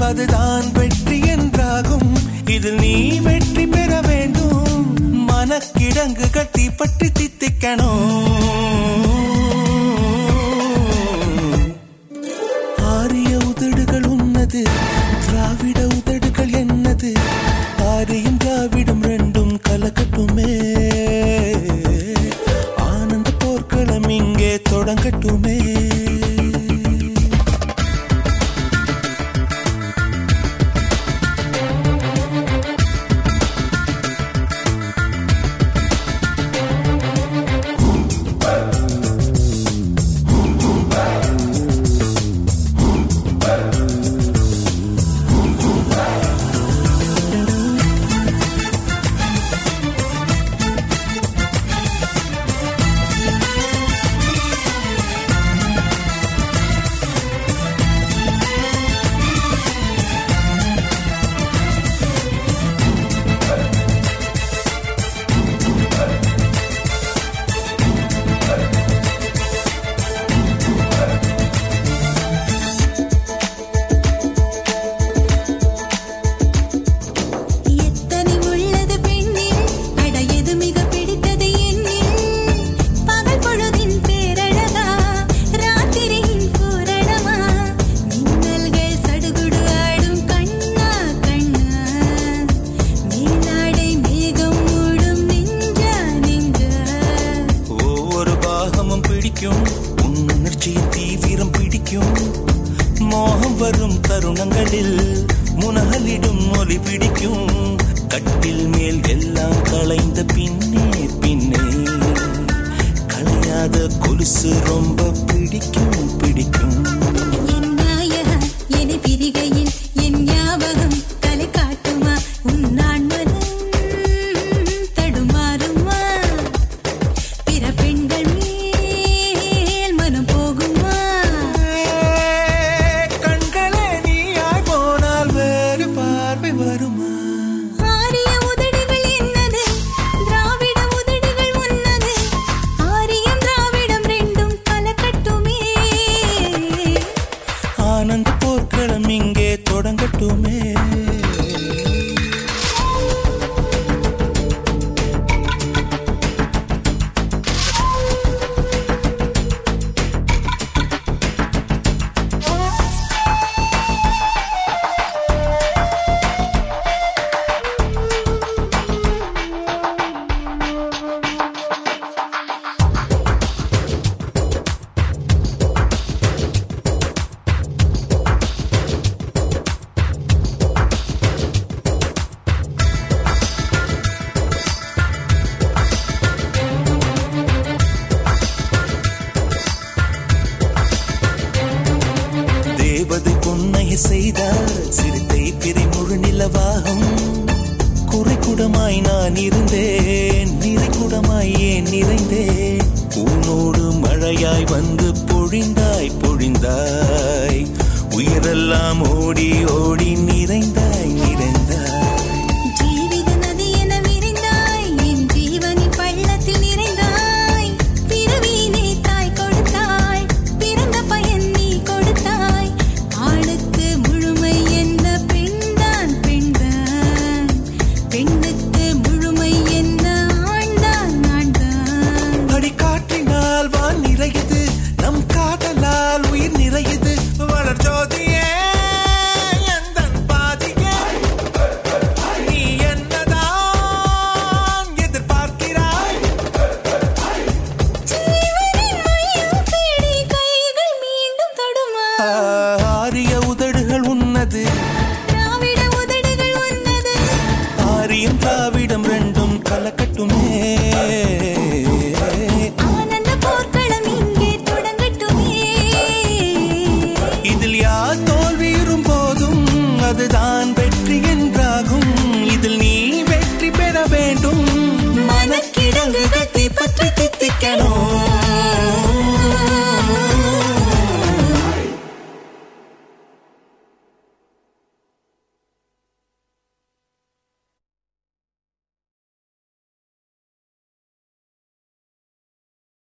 அதுதான் வெற்றி என்றாகும் இதில் நீ வெற்றி பெற வேண்டும் மனக்கிடங்கு கட்டி பற்றி தித்திக்கணும் ஆரிய உதடுகள் உன்னது திராவிட உதடுகள் என்னது ஆரியும் திராவிடம் ரெண்டும் கலக்கட்டுமே ஆனந்த போர்க்களம் இங்கே தொடங்கட்டுமே எத்தனை உள்ளது பெண்ணில் அட எது மிக பிடித்தது என்னில் பகல் பொழுதின் பேரழகா ராத்திரியின் பூரணமா மின்னல்கள் சடுகுடு ஆடும் கண்ணா கண்ணா மேலாடை மேகம் மூடும் நெஞ்சா நெஞ்சா ஒவ்வொரு பாகமும் பிடிக்கும் உணர்ச்சியின் தீவிரம் பிடிக்கும் மோகம் வரும் தருணங்களில் முனகலிடும் ஒலி பிடிக்கும் கட்டில் மேல் எல்லாம் களைந்த பின்னே பின்னே களையாத கொலுசு ரொம்ப பிடிக்கும் பிடிக்கும் என் நாயகா என்னை பிரிகையில் என் ஞாபகம் தலை காட்டுமா உன் நான் மனம் தடுமாறுமா பிற பெண்கள் மேல் மனம் போகுமா கண்களே நீயாய் போனால் வேறு பார்வை வருமா ஆரிய உதடுகள் என்னது திராவிட உதடுகள் உன்னது ஆரியம் திராவிடம் ரெண்டும் கலக்கட்டுமே ஆனந்த போர்க்களம் இங்கே தொடங்கட்டுமே தேவதை பொன்னைய செய்தார் சிறுத்தை பிறை முழு நிலவாகும் குறைக்குடமாய் நான் இருந்தேன் நிறைக்குடமாய் ஏன் நிறைந்தேன் உன்னோடு மழையாய் வந்து பொழிந்தாய் பொழிந்தாய் உயிரெல்லாம் ஓடி ஓடி நிறைந்தாய்